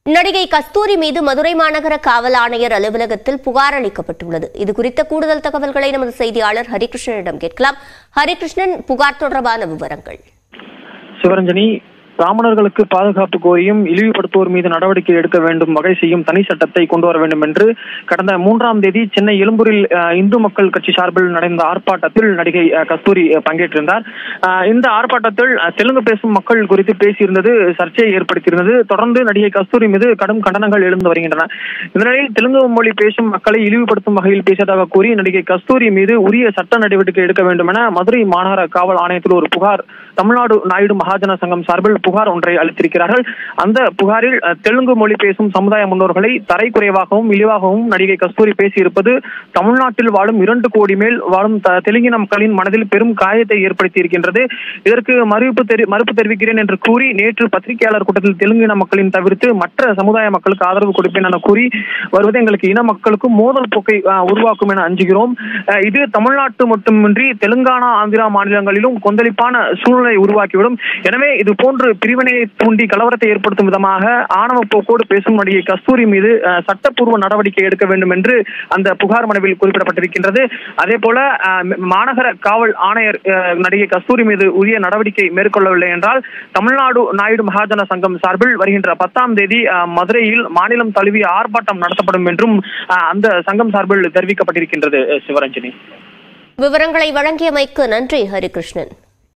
நடிகை கஸ்தூரி மீது மதுரை மாநகர காவல் ஆணையர் அலுவலகத்தில் புகார் அளிக்கப்பட்டுள்ளது இது குறித்த கூடுதல் தகவல்களை நமது செய்தியாளர் ஹரிகிருஷ்ணனிடம் கேட்கலாம் ஹரிகிருஷ்ணன் புகார் தொடர்பான விவரங்கள் சிவரஞ்சனி பிராமணர்களுக்கு பாதுகாப்பு கோரியும் இழிவுபடுத்துவோர் மீது நடவடிக்கை எடுக்க வேண்டும் வகை செய்யும் தனி சட்டத்தை கொண்டு வர வேண்டும் என்று கடந்த மூன்றாம் தேதி சென்னை எழும்பூரில் அஹ், இந்து மக்கள் கட்சி சார்பில் நடந்த ஆர்ப்பாட்டத்தில் நடிகை அஹ், கஸ்தூரி அஹ், பங்கேற்றிருந்தார் அஹ், இந்த ஆர்ப்பாட்டத்தில் அஹ், தெலுங்கு பேசும் மக்கள் குறித்து பேசியிருந்தது சர்ச்சையை ஏற்படுத்தியிருந்தது தொடர்ந்து நடிகை கஸ்தூரி மீது கடும் கண்டனங்கள் எழுந்து வருகின்றன இந்த நிலையில் தெலுங்கு மொழி பேசும் மக்களை இழிவுபடுத்தும் வகையில் பேசியதாக கூறி நடிகை கஸ்தூரி மீது உரிய சட்ட நடவடிக்கை எடுக்க வேண்டும் என மதுரை மாநகர காவல் ஆணையத்தில் ஒரு புகார் தமிழ்நாடு நாயுடு மகாஜன சங்கம் சார்பில் புகார் ஒன்றை அளித்திருக்கிறார்கள் அந்த புகாரில் அஹ், தெலுங்கு மொழி பேசும் சமுதாய முன்னோர்களை தரைக்குறைவாகவும் இழிவாகவும் நடிகை கஸ்தூரி பேசியிருப்பது தமிழ்நாட்டில் வாழும் இரண்டு கோடி மேல் வாழும் த- தெலுங்கின மக்களின் மனதில் பெரும் காயத்தை ஏற்படுத்தி இருக்கின்றது இதற்கு மறுப்பு தெரி மறுப்பு தெரிவிக்கிறேன் என்று கூறி நேற்று பத்திரிகையாளர் கூட்டத்தில் தெலுங்கின மக்களின் தவிர்த்து மற்ற சமுதாய மக்களுக்கு ஆதரவு கொடுப்பேன் என கூறி வருவது எங்களுக்கு இன மக்களுக்கும் மோதல் போக்கை அஹ், உருவாக்கும் என அஞ்சுகிறோம் அஹ், இது தமிழ்நாட்டு மட்டுமின்றி தெலுங்கானா ஆந்திரா மாநிலங்களிலும் கொந்தளிப்பான சூழ்நிலை உருவாக்கிவிடும் எனவே இது போன்று பிரிவினையை தூண்டி கலவரத்தை ஏற்படுத்தும் விதமாக ஆணவ போக்கோடு பேசும் நடிகை கஸ்தூரி மீது அஹ், சட்டப்பூர்வ நடவடிக்கை எடுக்க வேண்டும் என்று அந்த புகார் மனுவில் குறிப்பிடப்பட்டிருக்கின்றது அதே போல அஹ், மாநகர காவல் ஆணையர் அஹ், நடிகை கஸ்தூரி மீது உரிய நடவடிக்கை மேற்கொள்ளவில்லை என்றால் தமிழ்நாடு நாயுடு மகாஜன சங்கம் சார்பில் வருகின்ற பத்தாம் தேதி அஹ், மதுரையில் மாநிலம் தழுவிய ஆர்ப்பாட்டம் நடத்தப்படும் என்றும் அஹ், அந்த சங்கம் சார்பில் தெரிவிக்கப்பட்டிருக்கின்றது அஹ், சிவரஞ்சனி விவரங்களை வழங்கியமைக்கு நன்றி ஹரிகிருஷ்ணன்